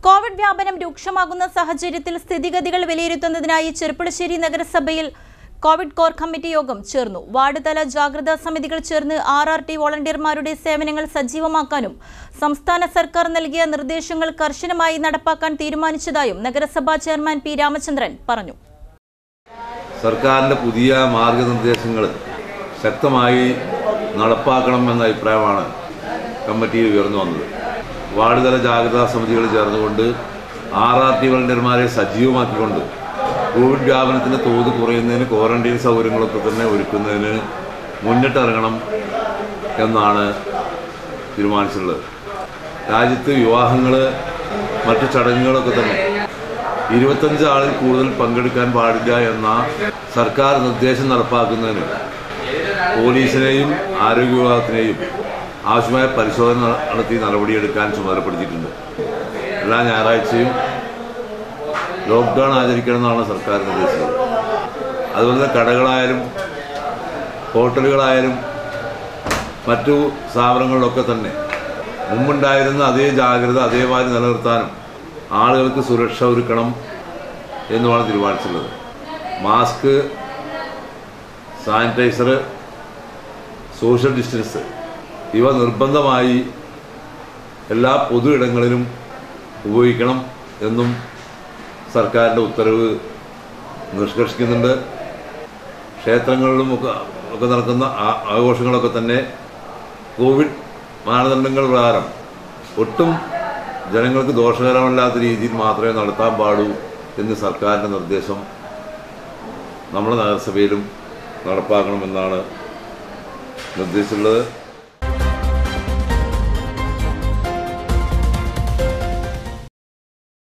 Covid വ്യാപനം രൂക്ഷമാകുന്ന സാഹചര്യത്തിൽ സ്ഥിതിഗതികൾ വിലയിരുത്തുന്നതിനായി ചെറുപ്പുളശ്ശേരി നഗരസഭയിൽ കോവിഡ് കോർ കമ്മിറ്റി യോഗം ചേർന്നു വാർഡ് തല ജാഗ്രതാ സമിതികൾ ചേർന്ന് ആർ ആർ ടി വോളണ്ടിയർമാരുടെ സേവനങ്ങൾ സജീവമാക്കാനും സംസ്ഥാന സർക്കാർ നൽകിയ നിർദ്ദേശങ്ങൾ കർശനമായി നടപ്പാക്കാൻ തീരുമാനിച്ചതായും നഗരസഭാ ചെയർമാൻ പി രാമചന്ദ്രൻ പറഞ്ഞു സർക്കാരിൻ്റെ പുതിയ മാർഗനിർദ്ദേശങ്ങൾ ശക്തമായി നടപ്പാക്കണം എന്ന അഭിപ്രായമാണ് കമ്മിറ്റിയിൽ ഉയർന്നു വന്നത് വാർഡ് തല ജാഗ്രതാ സമിതികൾ ചേർന്നുകൊണ്ട് ആർ ആർ ടി വളണ്ടിയർമാരെ സജീവമാക്കിക്കൊണ്ട് കോവിഡ് വ്യാപനത്തിൻ്റെ തോത് കുറയുന്നതിന് ക്വാറന്റൈൻ സൗകര്യങ്ങളൊക്കെ തന്നെ ഒരുക്കുന്നതിന് മുന്നിട്ടിറങ്ങണം എന്നാണ് തീരുമാനിച്ചിട്ടുള്ളത് രാജ്യത്ത് വിവാഹങ്ങൾ മറ്റു ചടങ്ങുകളൊക്കെ തന്നെ ഇരുപത്തഞ്ച് ആളിൽ കൂടുതൽ പങ്കെടുക്കാൻ പാടില്ല എന്ന സർക്കാർ നിർദ്ദേശം നടപ്പാക്കുന്നതിന് പോലീസിനെയും ആരോഗ്യ വിഭാഗത്തിനെയും ആവശ്യമായ പരിശോധന നടത്തി നടപടിയെടുക്കാൻ ചുമതലപ്പെടുത്തിയിട്ടുണ്ട് എല്ലാ ഞായറാഴ്ചയും ലോക്ക്ഡൗൺ ആചരിക്കണമെന്നാണ് സർക്കാർ നിർദ്ദേശിച്ചത് അതുപോലെ തന്നെ കടകളായാലും ഹോട്ടലുകളായാലും മറ്റു സ്ഥാപനങ്ങളിലൊക്കെ തന്നെ മുമ്പുണ്ടായിരുന്ന അതേ ജാഗ്രത അതേമാതിരി നിലനിർത്താനും ആളുകൾക്ക് സുരക്ഷ ഒരുക്കണം എന്നുമാണ് തീരുമാനിച്ചിട്ടുള്ളത് മാസ്ക് സാനിറ്റൈസർ സോഷ്യൽ ഡിസ്റ്റൻസ് ഇവ നിർബന്ധമായി എല്ലാ പൊതു ഇടങ്ങളിലും ഉപയോഗിക്കണം എന്നും സർക്കാരിൻ്റെ ഉത്തരവ് നിഷ്കർഷിക്കുന്നുണ്ട് ക്ഷേത്രങ്ങളിലും ഒക്കെ ഒക്കെ നടക്കുന്ന ആ- ആഘോഷങ്ങളൊക്കെ തന്നെ കോവിഡ് മാനദണ്ഡങ്ങൾ പ്രകാരം ഒട്ടും ജനങ്ങൾക്ക് ദോഷകരമല്ലാത്ത രീതിയിൽ മാത്രമേ നടത്താൻ പാടൂ എന്ന് സർക്കാരിൻ്റെ നിർദ്ദേശം നമ്മുടെ നഗരസഭയിലും നടപ്പാക്കണമെന്നാണ് നിർദ്ദേശിച്ചിട്ടുള്ളത്